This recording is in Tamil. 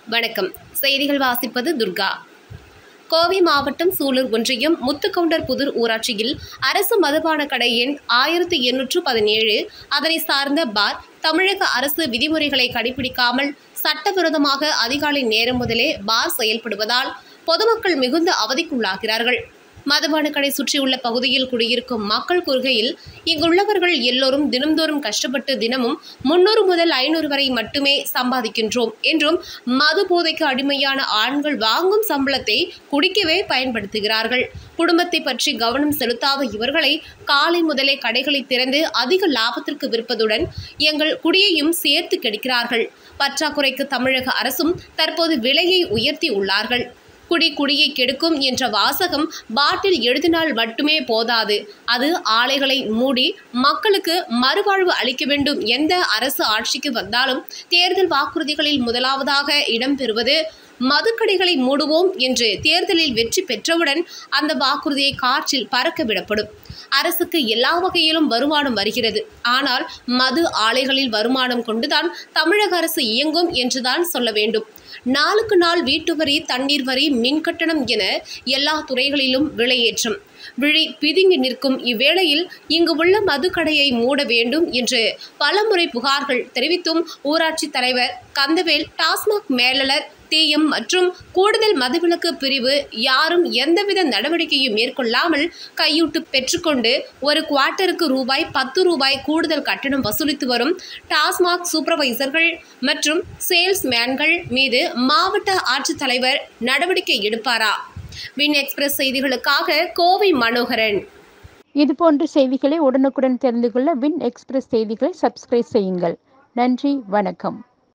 வணக்கம் செய்திகள் வாசிப்பது துர்கா கோவை மாவட்டம் சூலூர் ஒன்றியம் முத்துக்கவுண்டர் புதூர் ஊராட்சியில் அரசு மதுபான கடை எண் ஆயிரத்தி எண்ணூற்று பதினேழு அதனை சார்ந்த பார் தமிழக அரசு விதிமுறைகளை கடைபிடிக்காமல் சட்டவிரோதமாக அதிகாலை நேரம் முதலே பார் செயல்படுவதால் பொதுமக்கள் மிகுந்த அவதிக்குள்ளாகிறார்கள் மதுபான கடை சுற்றியுள்ள பகுதியில் குடியிருக்கும் மக்கள் கூறுகையில் இங்குள்ளவர்கள் எல்லோரும் தினம்தோறும் கஷ்டப்பட்டு தினமும் முன்னூறு முதல் ஐநூறு வரை மட்டுமே சம்பாதிக்கின்றோம் என்றும் மது போதைக்கு அடிமையான ஆண்கள் வாங்கும் சம்பளத்தை குடிக்கவே பயன்படுத்துகிறார்கள் குடும்பத்தை பற்றி கவனம் செலுத்தாத இவர்களை காலை முதலே கடைகளை திறந்து அதிக லாபத்திற்கு விற்பதுடன் எங்கள் குடியையும் சேர்த்து கெடுக்கிறார்கள் பற்றாக்குறைக்கு தமிழக அரசும் தற்போது விலையை உயர்த்தி உள்ளார்கள் குடி குடியை கெடுக்கும் என்ற வாசகம் பாட்டில் எழுதினால் மட்டுமே போதாது அது ஆலைகளை மூடி மக்களுக்கு மறுவாழ்வு அளிக்க வேண்டும் எந்த அரசு ஆட்சிக்கு வந்தாலும் தேர்தல் வாக்குறுதிகளில் முதலாவதாக இடம்பெறுவது மதுக்கடைகளை மூடுவோம் என்று தேர்தலில் வெற்றி பெற்றவுடன் அந்த வாக்குறுதியை காற்றில் பறக்க விடப்படும் அரசுக்கு எல்லா வகையிலும் வருமானம் வருகிறது ஆனால் மது ஆலைகளில் வருமானம் கொண்டுதான் தமிழக அரசு இயங்கும் என்றுதான் சொல்ல வேண்டும் நாளுக்கு நாள் வீட்டு வரி தண்ணீர் வரி மின் கட்டணம் என எல்லா துறைகளிலும் விலையேற்றம் விழி பிதுங்கி நிற்கும் இவ்வேளையில் இங்கு உள்ள மதுக்கடையை மூட வேண்டும் என்று பலமுறை புகார்கள் தெரிவித்தும் ஊராட்சி தலைவர் கந்தவேல் டாஸ்மாக் மேலாளர் தீயம் மற்றும் கூடுதல் மதுவிலக்கு பிரிவு யாரும் எந்தவித நடவடிக்கையும் மேற்கொள்ளாமல் கையூட்டு பெற்றுக்கொண்டு ஒரு குவார்ட்டருக்கு ரூபாய் பத்து ரூபாய் கூடுதல் கட்டணம் வசூலித்து வரும் டாஸ்மாக் சூப்பர்வைசர்கள் மற்றும் சேல்ஸ்மேன்கள் மீது மாவட்ட ஆட்சித்தலைவர் நடவடிக்கை எடுப்பாரா வின் எக்ஸ்பிரஸ் செய்திகளுக்காக கோவை மனோகரன் இதுபோன்ற செய்திகளை உடனுக்குடன் தெரிந்து கொள்ள வின் எக்ஸ்பிரஸ் செய்திகளை சப்ஸ்கிரைப் செய்யுங்கள் நன்றி வணக்கம்